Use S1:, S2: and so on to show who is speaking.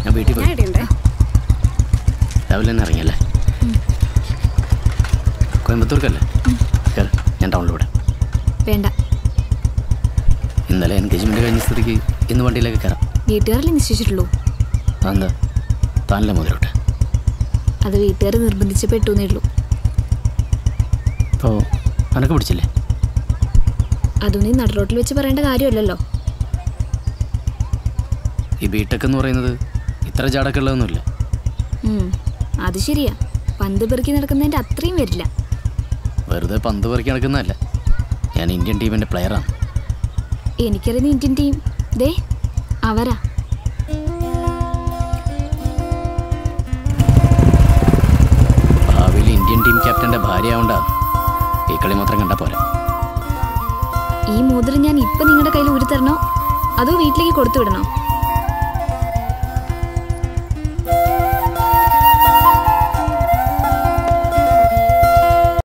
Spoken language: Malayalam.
S1: ഞാൻ വീട്ടിൽ പോയി
S2: ഇടണ്ടേ
S1: രാവിലെ തന്നെ ഇറങ്ങിയല്ലേ കോയമ്പത്തൂർക്കല്ലേ കേറ് ഞാൻ ടൗണിൽ വിടാം
S3: വേണ്ട
S1: ഇന്നലെ എൻഗേജ്മെൻറ്റ് കഴിഞ്ഞ സ്ഥിതിക്ക് ഇന്ന് വണ്ടിയിലേക്ക് കയറാം
S3: വീട്ടുകാരല്ലേ നിശ്ചയിച്ചിട്ടുള്ളൂ
S1: അതെന്താ താനല്ലേ മുതലോട്ട്
S3: അത് വീട്ടുകാർ നിർബന്ധിച്ച് പെട്ടുന്നേ ഉള്ളൂ
S1: അപ്പോൾ അനക്ക് പിടിച്ചില്ലേ
S3: അതൊന്നും ഈ നടുറോട്ടിൽ വെച്ച് പറയേണ്ട കാര്യമല്ലല്ലോ
S1: ഈ ബിടെക് എന്ന് പറയുന്നത് ഇത്ര ചാടൊക്കെ ഉള്ളതൊന്നുമില്ല
S3: ഉം, അത് ശരിയാ പന്ത് പെറുക്കി നടക്കുന്നതിൻ്റെ അത്രയും വരില്ല
S1: വെറുതെ പന്ത് പെറുക്കി നടക്കുന്നതല്ല ഞാൻ ഇന്ത്യൻ ടീമിൻ്റെ പ്ലെയറാണ്
S3: എനിക്കറിയുന്ന ഇന്ത്യൻ ടീം ദേ അവരാ
S1: ഭാവിയിൽ ഇന്ത്യൻ ടീം ക്യാപ്റ്റൻ്റെ ഭാര്യ ആവണ്ടാണ് ഈ കളി മാത്രം കണ്ടാൽ പോരാ
S3: ഈ മോതിരം ഞാൻ ഇപ്പം നിങ്ങളുടെ കയ്യിൽ ഊരി തരണോ അതോ വീട്ടിലേക്ക് കൊടുത്തു വിടണോ